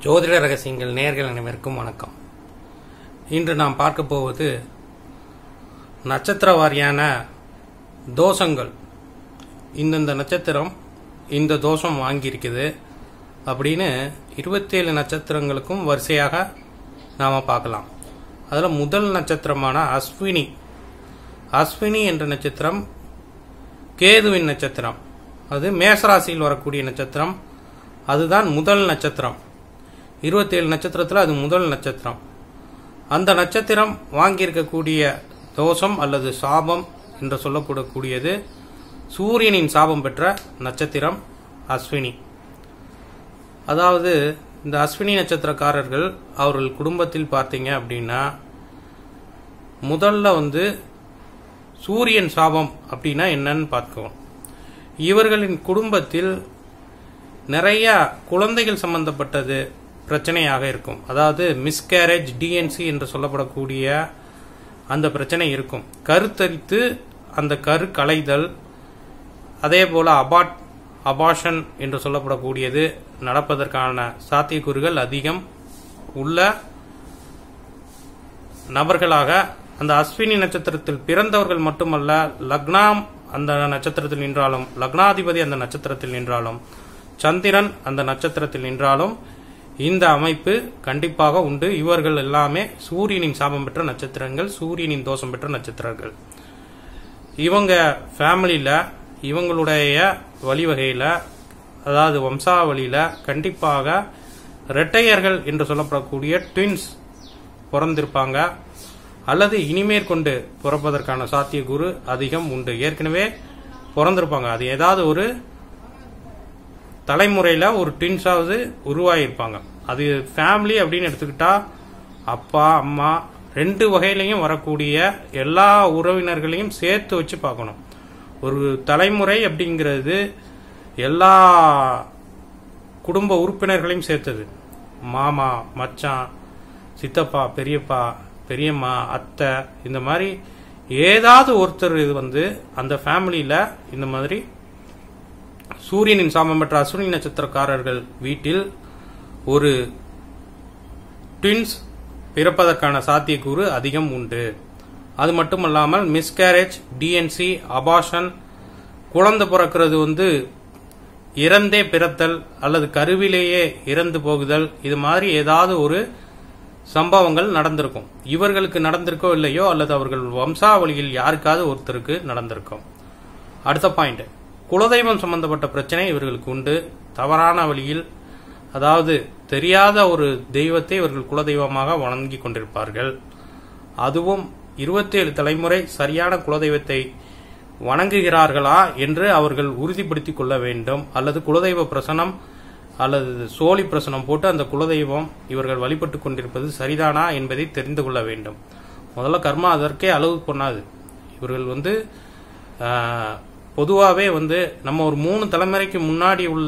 ஜோதிட ரகசியங்கள் நேர்கள் அனைவருக்கும் வணக்கம் இன்று நாம் பார்க்க போவது நட்சத்திர வாரியான தோஷங்கள் இந்தந்த நட்சத்திரம் இந்த தோஷம் வாங்கியிருக்குது அப்படின்னு இருபத்தேழு நட்சத்திரங்களுக்கும் வரிசையாக நாம் பார்க்கலாம் அதில் முதல் நட்சத்திரமான அஸ்வினி அஸ்வினி என்ற நட்சத்திரம் கேதுவின் நட்சத்திரம் அது மேசராசியில் வரக்கூடிய நட்சத்திரம் அதுதான் முதல் நட்சத்திரம் இருபத்தேழு நட்சத்திரத்தில் அது முதல் நட்சத்திரம் அந்த நட்சத்திரம் வாங்கியிருக்கக்கூடிய தோஷம் அல்லது சாபம் என்று சொல்லக்கூடக்கூடியது சூரியனின் சாபம் பெற்ற நட்சத்திரம் அஸ்வினி அதாவது இந்த அஸ்வினி நட்சத்திரக்காரர்கள் அவர்கள் குடும்பத்தில் பார்த்தீங்க அப்படின்னா முதல்ல வந்து சூரியன் சாபம் அப்படின்னா என்னன்னு பார்க்கணும் இவர்களின் குடும்பத்தில் நிறைய குழந்தைகள் சம்பந்தப்பட்டது பிரச்சனையாக இருக்கும் அதாவது மிஸ்கேரேஜ் டிஎன்சி என்று சொல்லப்படக்கூடிய அந்த பிரச்சனை இருக்கும் கருத்தரித்து அந்த கரு களைதல் அதே போல அபாட் அபாஷன் என்று சொல்லப்படக்கூடியது நடப்பதற்கான சாத்தியக்கூறுகள் அதிகம் உள்ள நபர்களாக அந்த அஸ்வினி நட்சத்திரத்தில் பிறந்தவர்கள் மட்டுமல்ல லக்னாம் அந்த நட்சத்திரத்தில் நின்றாலும் லக்னாதிபதி அந்த நட்சத்திரத்தில் நின்றாலும் சந்திரன் அந்த நட்சத்திரத்தில் நின்றாலும் இந்த அமைப்பு கண்டிப்பாக உண்டு இவர்கள் எல்லாமே சூரியனின் சாபம் பெற்ற நட்சத்திரங்கள் சூரியனின் தோஷம் பெற்ற நட்சத்திரங்கள் இவங்க ஃபேமிலியில இவங்களுடைய வழிவகையில அதாவது வம்சாவளியில கண்டிப்பாக இரட்டையர்கள் என்று சொல்லப்படக்கூடிய ட்வின்ஸ் பிறந்திருப்பாங்க அல்லது இனிமேற்கொண்டு பிறப்பதற்கான சாத்தியக்கூறு அதிகம் உண்டு ஏற்கனவே பிறந்திருப்பாங்க அது ஏதாவது ஒரு தலைமுறையில ஒரு ட்வின்ஸாவது உருவாகியிருப்பாங்க அது ஃபேமிலி அப்படின்னு எடுத்துக்கிட்டா அப்பா அம்மா ரெண்டு வகையிலையும் வரக்கூடிய எல்லா உறவினர்களையும் சேர்த்து வச்சு பார்க்கணும் ஒரு தலைமுறை அப்படிங்கிறது எல்லா குடும்ப உறுப்பினர்களையும் சேர்த்தது மாமா மச்சான் சித்தப்பா பெரியப்பா பெரியம்மா அத்தை இந்த மாதிரி ஏதாவது ஒருத்தர் இது வந்து அந்த ஃபேமிலியில இந்த மாதிரி சூரியனின் சாமம் பெற்ற அஸ்வினி நட்சத்திரக்காரர்கள் வீட்டில் ஒரு ட்வின்ஸ் பிறப்பதற்கான சாத்தியக்கூறு அதிகம் உண்டு அது மட்டுமல்லாமல் மிஸ்கேரேஜ் டிஎன்சி அபாஷன் குழந்தை பிறக்கிறது வந்து இறந்தே பிறத்தல் அல்லது கருவிலேயே இறந்து போகுதல் இது மாதிரி ஏதாவது ஒரு சம்பவங்கள் நடந்திருக்கும் இவர்களுக்கு நடந்திருக்கோ இல்லையோ அல்லது அவர்கள் வம்சாவளியில் யாருக்காவது ஒருத்தருக்கு நடந்திருக்கும் அடுத்த பாயிண்ட் குலதெய்வம் சம்பந்தப்பட்ட பிரச்சனை இவர்களுக்கு உண்டு தவறான வழியில் அதாவது தெரியாத ஒரு தெய்வத்தை இவர்கள் குலதெய்வமாக வணங்கி கொண்டிருப்பார்கள் அதுவும் இருபத்தேழு தலைமுறை சரியான குலதெய்வத்தை வணங்குகிறார்களா என்று அவர்கள் உறுதிப்படுத்திக் கொள்ள வேண்டும் அல்லது குலதெய்வ பிரசனம் அல்லது சோழி பிரசனம் போட்டு அந்த குலதெய்வம் இவர்கள் வழிபட்டு கொண்டிருப்பது சரிதானா என்பதை தெரிந்து கொள்ள வேண்டும் முதல்ல கர்மா அதற்கே அளவு பண்ணாது இவர்கள் வந்து பொதுவாகவே வந்து நம்ம ஒரு மூணு தலைமுறைக்கு முன்னாடி உள்ள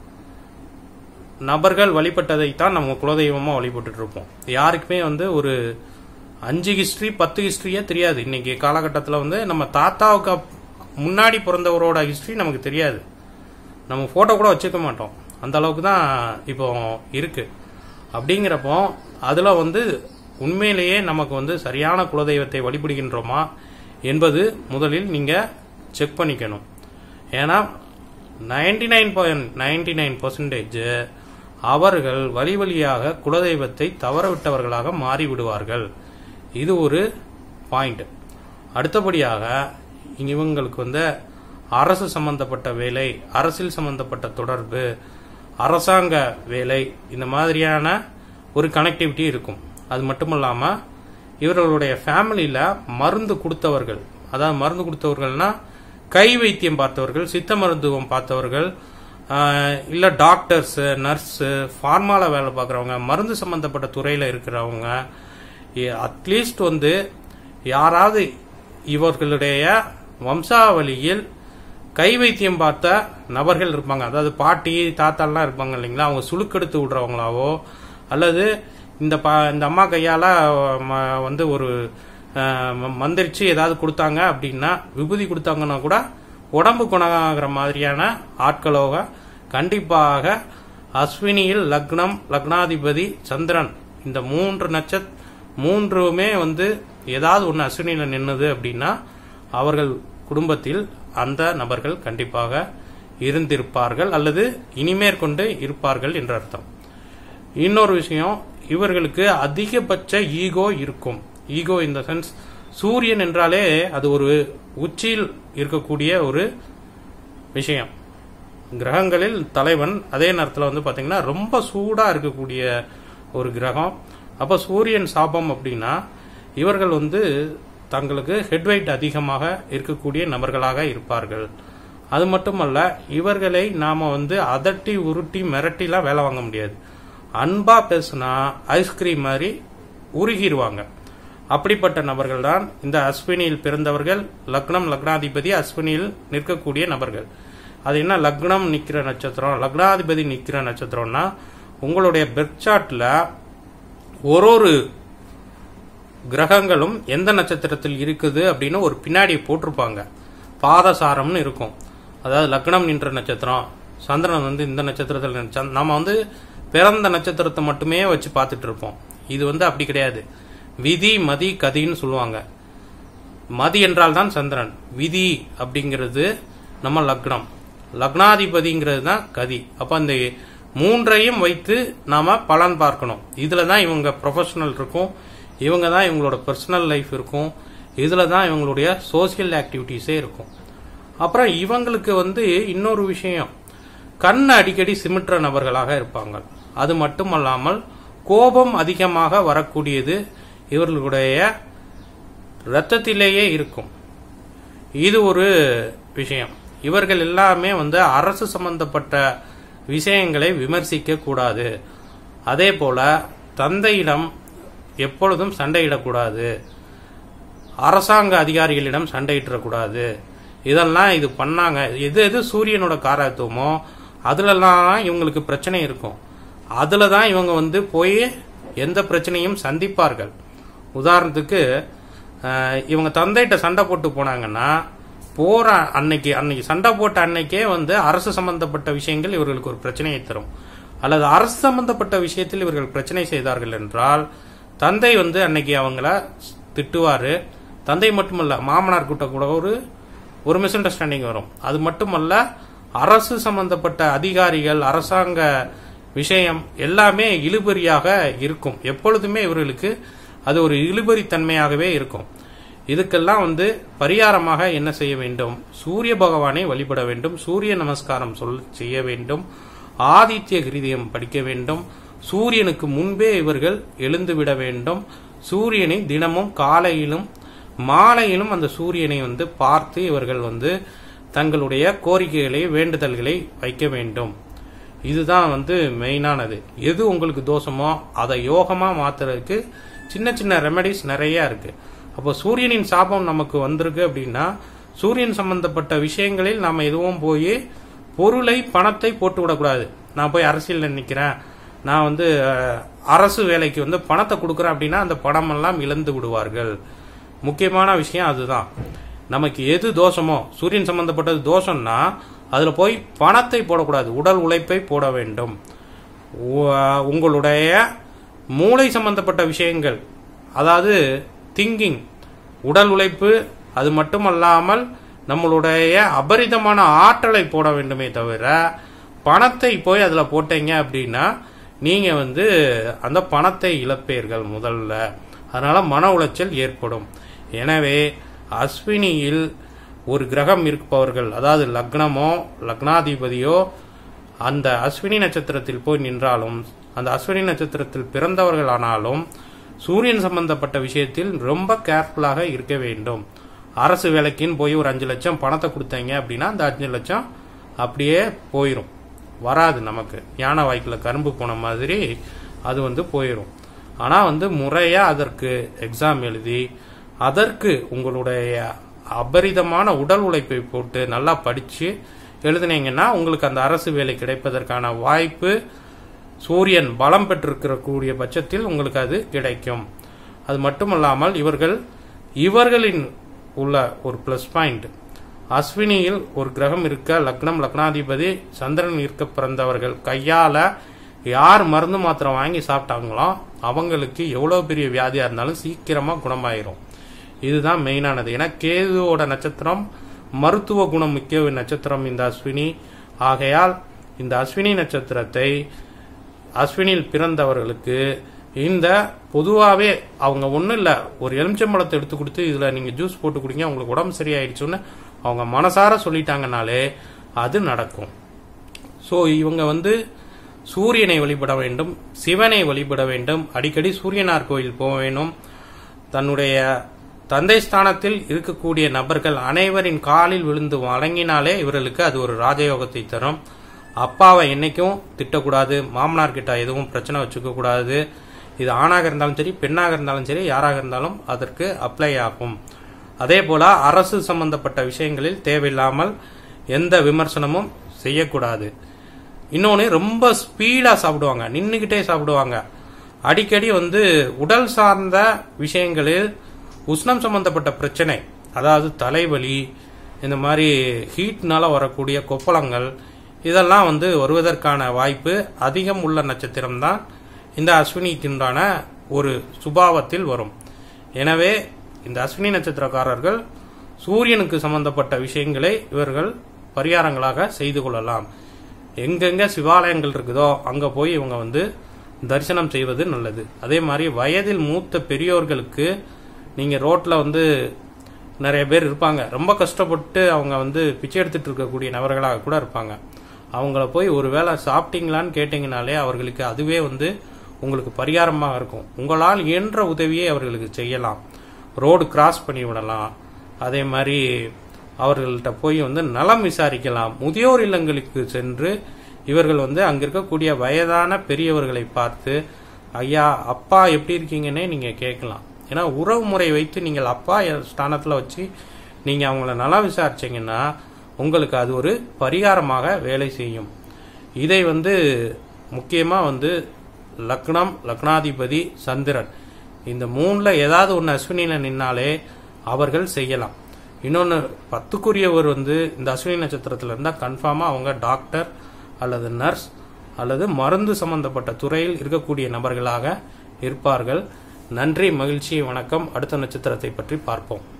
நபர்கள் வழிபட்டதைத்தான் நம்ம குலதெய்வமாக வழிபட்டு இருப்போம் யாருக்குமே வந்து ஒரு அஞ்சு ஹிஸ்டரி பத்து ஹிஸ்டரியே தெரியாது இன்னைக்கு காலகட்டத்தில் வந்து நம்ம தாத்தாவுக்கு முன்னாடி பிறந்தவரோட ஹிஸ்டரி நமக்கு தெரியாது நம்ம ஃபோட்டோ கூட வச்சுக்க மாட்டோம் அந்த அளவுக்கு தான் இப்போ இருக்கு அப்படிங்கிறப்போ அதில் வந்து உண்மையிலேயே நமக்கு வந்து சரியான குலதெய்வத்தை வழிபடுகின்றோமா என்பது முதலில் நீங்கள் செக் பண்ணிக்கணும் ஏன்னா ninety nine point ninety nine percentage அவர்கள் வழி வழியாக குலதெய்வத்தை தவறவிட்டவர்களாக மாறிவிடுவார்கள் இது ஒரு பாயிண்ட் அடுத்தபடியாக இவங்களுக்கு வந்து அரசு சம்பந்தப்பட்ட வேலை அரசியல் சம்பந்தப்பட்ட தொடர்பு அரசாங்க வேலை இந்த மாதிரியான ஒரு கனெக்டிவிட்டி இருக்கும் அது மட்டும் இல்லாமல் இவர்களுடைய ஃபேமிலியில் மருந்து கொடுத்தவர்கள் அதாவது மருந்து கொடுத்தவர்கள்னா கை வைத்தியம் பார்த்தவர்கள் சித்த மருத்துவம் பார்த்தவர்கள் இல்லை டாக்டர்ஸ் நர்ஸு ஃபார்மாவில் வேலை பார்க்குறவங்க மருந்து சம்பந்தப்பட்ட துறையில் இருக்கிறவங்க அட்லீஸ்ட் வந்து யாராவது இவர்களுடைய வம்சாவளியில் கை வைத்தியம் பார்த்த நபர்கள் இருப்பாங்க அதாவது பாட்டி தாத்தாலாம் இருப்பாங்க இல்லைங்களா அவங்க சுழுக்கெடுத்து விடுறவங்களாவோ அல்லது இந்த பா இந்த அம்மா கையால் வந்து ஒரு மந்திரிச்சு ஏதாவது கொடுத்தாங்க அப்படின்னா விபூதி கொடுத்தாங்கன்னா கூட உடம்பு குணமாகிற மாதிரியான ஆட்களோக கண்டிப்பாக அஸ்வினியில் லக்னம் லக்னாதிபதி சந்திரன் இந்த மூன்று நட்சத் மூன்றுமே வந்து ஏதாவது ஒன்று அஸ்வினியில் நின்னுது அப்படின்னா அவர்கள் குடும்பத்தில் அந்த நபர்கள் கண்டிப்பாக இருந்திருப்பார்கள் அல்லது இனிமேற்கொண்டு இருப்பார்கள் என்ற அர்த்தம் இன்னொரு விஷயம் இவர்களுக்கு அதிகபட்ச ஈகோ இருக்கும் ஈகோ இந்த சென்ஸ் சூரியன் என்றாலே அது ஒரு உச்சியில் இருக்கக்கூடிய ஒரு விஷயம் கிரகங்களில் தலைவன் அதே நேரத்தில் வந்து பாத்தீங்கன்னா ரொம்ப சூடா இருக்கக்கூடிய ஒரு கிரகம் அப்ப சூரியன் சாபம் அப்படின்னா இவர்கள் வந்து தங்களுக்கு ஹெட் வெயிட் அதிகமாக இருக்கக்கூடிய நபர்களாக இருப்பார்கள் அது மட்டுமல்ல இவர்களை நாம வந்து அதட்டி உருட்டி மிரட்டிலாம் வேலை வாங்க முடியாது அன்பா பேசுனா ஐஸ்கிரீம் மாதிரி உருகிடுவாங்க அப்படிப்பட்ட நபர்கள் தான் இந்த அஸ்வினியில் பிறந்தவர்கள் லக்னம் லக்னாதிபதி அஸ்வினியில் நிற்கக்கூடிய நபர்கள் அது என்ன லக்னம் நிக்கிற நட்சத்திரம் லக்னாதிபதி நிக்கிற நட்சத்திரம்னா உங்களுடைய பெர்ச்சாட்ல ஒரு ஒரு கிரகங்களும் எந்த நட்சத்திரத்தில் இருக்குது அப்படின்னு ஒரு பின்னாடி போட்டிருப்பாங்க பாதசாரம்னு இருக்கும் அதாவது லக்னம் நின்ற நட்சத்திரம் சந்திரன் வந்து இந்த நட்சத்திரத்தில் நின்ற- நம்ம வந்து பிறந்த நட்சத்திரத்தை மட்டுமே வச்சு பார்த்துட்டு இருப்போம் இது வந்து அப்படி கிடையாது விதி மதி கதின்னு சொல்லுவாங்க மதி என்றால் தான் சந்திரன் விதி அப்படிங்கிறது நம்ம லக்னம் லக்னாதிபதிங்கிறது தான் கதி அப்ப அந்த மூன்றையும் வைத்து நாம பலன் பார்க்கணும் இதுல தான் இவங்க ப்ரொஃபஷனல் இருக்கும் இவங்க தான் இவங்களோட பர்சனல் லைஃப் இருக்கும் இதுல தான் இவங்களுடைய சோசியல் ஆக்டிவிட்டிஸே இருக்கும் அப்புறம் இவங்களுக்கு வந்து இன்னொரு விஷயம் கண் அடிக்கடி சிமிட்டுற நபர்களாக இருப்பாங்க அது மட்டுமல்லாமல் கோபம் அதிகமாக வரக்கூடியது இவர்களுடைய ரத்தத்திலேயே இருக்கும் இது ஒரு விஷயம் இவர்கள் எல்லாமே வந்து அரசு சம்பந்தப்பட்ட விஷயங்களை விமர்சிக்க கூடாது அதே போல தந்தையிடம் எப்பொழுதும் சண்டையிடக்கூடாது அரசாங்க அதிகாரிகளிடம் சண்டையிடக்கூடாது இதெல்லாம் இது பண்ணாங்க எது எது சூரியனோட காரத்துவமோ அதுலலாம் இவங்களுக்கு பிரச்சனை இருக்கும் அதுல தான் இவங்க வந்து போய் எந்த பிரச்சனையும் சந்திப்பார்கள் உதாரணத்துக்கு அஹ், இவங்க தந்தைகிட்ட சண்டை போட்டு போனாங்கன்னா போற அன்னைக்கு அன்னைக்கு சண்டை போட்ட அன்னைக்கே வந்து அரசு சம்பந்தப்பட்ட விஷயங்கள் இவர்களுக்கு ஒரு பிரச்சனையை தரும் அல்லது அரசு சம்பந்தப்பட்ட விஷயத்தில் இவர்கள் பிரச்சனை செய்தார்கள் என்றால் தந்தை வந்து அன்னைக்கு அவங்கள திட்டுவாரு தந்தை மட்டுமல்ல மாமனார் கிட்ட கூட ஒரு ஒரு மிஸ் அண்டர்ஸ்டாண்டிங் வரும் அது மட்டுமல்ல அரசு சம்பந்தப்பட்ட அதிகாரிகள் அரசாங்க விஷயம் எல்லாமே இழுபறியாக இருக்கும் எப்பொழுதுமே இவர்களுக்கு அது ஒரு இழுபறித்தன்மையாகவே இருக்கும் இதுக்கெல்லாம் வந்து பரிகாரமாக என்ன செய்ய வேண்டும் சூரிய பகவானை வழிபட வேண்டும் சூரிய நமஸ்காரம் சொல் செய்ய வேண்டும் ஆதித்ய கிருதியம் படிக்க வேண்டும் சூரியனுக்கு முன்பே இவர்கள் எழுந்து விட வேண்டும் சூரியனை தினமும் காலையிலும் மாலையிலும் அந்த சூரியனை வந்து பார்த்து இவர்கள் வந்து தங்களுடைய கோரிக்கைகளை வேண்டுதல்களை வைக்க வேண்டும் இதுதான் வந்து மெயினானது எது உங்களுக்கு தோஷமோ அதை யோகமா மாத்துறதுக்கு சின்ன சின்ன ரெமெடிஸ் நிறைய இருக்கு அப்போ சூரியனின் சாபம் நமக்கு வந்திருக்கு அப்படின்னா சூரியன் சம்பந்தப்பட்ட விஷயங்களில் நாம எதுவும் போய் பொருளை பணத்தை போட்டு விடக்கூடாது நான் போய் அரசியல் நிக்கிறேன் நான் வந்து அஹ், அரசு வேலைக்கு வந்து பணத்தை கொடுக்குறேன் அப்படின்னா அந்த பணம் எல்லாம் இழந்து விடுவார்கள் முக்கியமான விஷயம் அதுதான் நமக்கு எது தோஷமோ சூரியன் சம்பந்தப்பட்டது தோஷம்னா அதுல போய் பணத்தை போடக்கூடாது உடல் உழைப்பை போட வேண்டும் உ- உங்களுடைய மூளை சம்பந்தப்பட்ட விஷயங்கள் அதாவது திங்கிங் உடல் உழைப்பு அது மட்டுமல்லாமல் நம்மளுடைய அபரிதமான ஆற்றலை போட வேண்டுமே தவிர பணத்தை போய் அதுல போட்டீங்க அப்படின்னா நீங்க வந்து அந்த பணத்தை இழப்பீர்கள் முதல்ல அதனால மன உளைச்சல் ஏற்படும் எனவே அஸ்வினியில் ஒரு கிரகம் இருப்பவர்கள் அதாவது லக்னமோ லக்னாதிபதியோ அந்த அஸ்வினி நட்சத்திரத்தில் போய் நின்றாலும் அந்த அஸ்வினி நட்சத்திரத்தில் பிறந்தவர்களானாலும் சூரியன் சம்பந்தப்பட்ட விஷயத்தில் ரொம்ப கேர்ஃபுல்லாக இருக்க வேண்டும் அரசு வேலைக்குன்னு போய் ஒரு அஞ்சு லட்சம் பணத்தை கொடுத்தீங்க அப்படின்னா அந்த அஞ்சு லட்சம் அப்படியே போயிடும் வராது நமக்கு யானை வாய்க்குல கரும்பு போன மாதிரி அது வந்து போயிடும் ஆனா வந்து முறையா அதற்கு எக்ஸாம் எழுதி அதற்கு உங்களுடைய அபரிதமான உடல் உழைப்பை போட்டு நல்லா படிச்சு எழுதுனீங்கன்னா உங்களுக்கு அந்த அரசு வேலை கிடைப்பதற்கான வாய்ப்பு சூரியன் பலம் பெற்றிருக்கிற கூடிய பட்சத்தில் உங்களுக்கு அது கிடைக்கும் அது மட்டுமல்லாமல் இவர்கள் இவர்களின் உள்ள ஒரு பிளஸ் பாயிண்ட் அஸ்வினியில் ஒரு கிரகம் இருக்க லக்னம் லக்னாதிபதி சந்திரன் இருக்க பிறந்தவர்கள் கையால யார் மருந்து மாத்திரை வாங்கி சாப்பிட்டாங்களோ அவங்களுக்கு எவ்வளவு பெரிய வியாதியா இருந்தாலும் சீக்கிரமா குணமாயிரும் இதுதான் மெயினானது ஏன்னா கேதுவோட நட்சத்திரம் மருத்துவ குணம் முக்கிய நட்சத்திரம் இந்த அஸ்வினி ஆகையால் இந்த அஸ்வினி நட்சத்திரத்தை அஸ்வினியில் பிறந்தவர்களுக்கு இந்த பொதுவாகவே அவங்க ஒன்றும் இல்லை ஒரு எலுமிச்சம்பழத்தை எடுத்து கொடுத்து இதில் நீங்கள் ஜூஸ் போட்டு குடிங்க உங்களுக்கு உடம்பு சரியாயிடுச்சுன்னு அவங்க மனசார சொல்லிட்டாங்கனாலே அது நடக்கும் ஸோ இவங்க வந்து சூரியனை வழிபட வேண்டும் சிவனை வழிபட வேண்டும் அடிக்கடி சூரியனார் கோயில் போக வேண்டும் தன்னுடைய தந்தை ஸ்தானத்தில் இருக்கக்கூடிய நபர்கள் அனைவரின் காலில் விழுந்து வழங்கினாலே இவர்களுக்கு அது ஒரு ராஜயோகத்தை தரும் அப்பாவை என்னைக்கும் திட்டக்கூடாது மாமனார் கிட்ட எதுவும் பிரச்சனை வச்சுக்க கூடாது இது ஆணாக இருந்தாலும் சரி பெண்ணாக இருந்தாலும் சரி யாராக இருந்தாலும் அதற்கு அப்ளை ஆகும் அதே போல அரசு சம்பந்தப்பட்ட விஷயங்களில் தேவையில்லாமல் எந்த விமர்சனமும் செய்யக்கூடாது இன்னொன்று ரொம்ப ஸ்பீடா சாப்பிடுவாங்க நின்றுக்கிட்டே சாப்பிடுவாங்க அடிக்கடி வந்து உடல் சார்ந்த விஷயங்களில் உஷ்ணம் சம்பந்தப்பட்ட பிரச்சனை அதாவது தலைவலி இந்த மாதிரி ஹீட்னால வரக்கூடிய கொப்பளங்கள் இதெல்லாம் வந்து வருவதற்கான வாய்ப்பு அதிகம் உள்ள நட்சத்திரம் தான் இந்த அஸ்வினிக்குண்டான ஒரு சுபாவத்தில் வரும் எனவே இந்த அஸ்வினி நட்சத்திரக்காரர்கள் சூரியனுக்கு சம்பந்தப்பட்ட விஷயங்களை இவர்கள் பரிகாரங்களாக செய்து கொள்ளலாம் எங்கெங்க சிவாலயங்கள் இருக்குதோ அங்க போய் இவங்க வந்து தரிசனம் செய்வது நல்லது அதே மாதிரி வயதில் மூத்த பெரியோர்களுக்கு நீங்க ரோட்ல வந்து நிறைய பேர் இருப்பாங்க ரொம்ப கஷ்டப்பட்டு அவங்க வந்து பிச்சை எடுத்துட்டு இருக்கக்கூடிய நபர்களாக கூட இருப்பாங்க அவங்கள போய் ஒருவேளை சாப்பிட்டீங்களான்னு கேட்டீங்கனாலே அவர்களுக்கு அதுவே வந்து உங்களுக்கு பரிகாரமாக இருக்கும் உங்களால் இயன்ற உதவியை அவர்களுக்கு செய்யலாம் ரோடு கிராஸ் பண்ணி விடலாம் அதே மாதிரி அவர்கள்ட்ட போய் வந்து நலம் விசாரிக்கலாம் முதியோர் இல்லங்களுக்கு சென்று இவர்கள் வந்து அங்க இருக்கக்கூடிய வயதான பெரியவர்களை பார்த்து ஐயா அப்பா எப்படி இருக்கீங்கன்னே நீங்க கேட்கலாம் ஏன்னா உறவு முறை வைத்து நீங்கள் அப்பா ஸ்தானத்துல வச்சு நீங்க அவங்கள நலம் விசாரிச்சீங்கன்னா உங்களுக்கு அது ஒரு பரிகாரமாக வேலை செய்யும் இதை வந்து முக்கியமா வந்து லக்னம் லக்னாதிபதி சந்திரன் இந்த மூணுல ஏதாவது ஒன்று அஸ்வினியில நின்னாலே அவர்கள் செய்யலாம் இன்னொன்று பத்துக்குரியவர் வந்து இந்த அஸ்வினி நட்சத்திரத்தில் இருந்தால் கன்ஃபார்மாக அவங்க டாக்டர் அல்லது நர்ஸ் அல்லது மருந்து சம்பந்தப்பட்ட துறையில் இருக்கக்கூடிய நபர்களாக இருப்பார்கள் நன்றி மகிழ்ச்சி வணக்கம் அடுத்த நட்சத்திரத்தை பற்றி பார்ப்போம்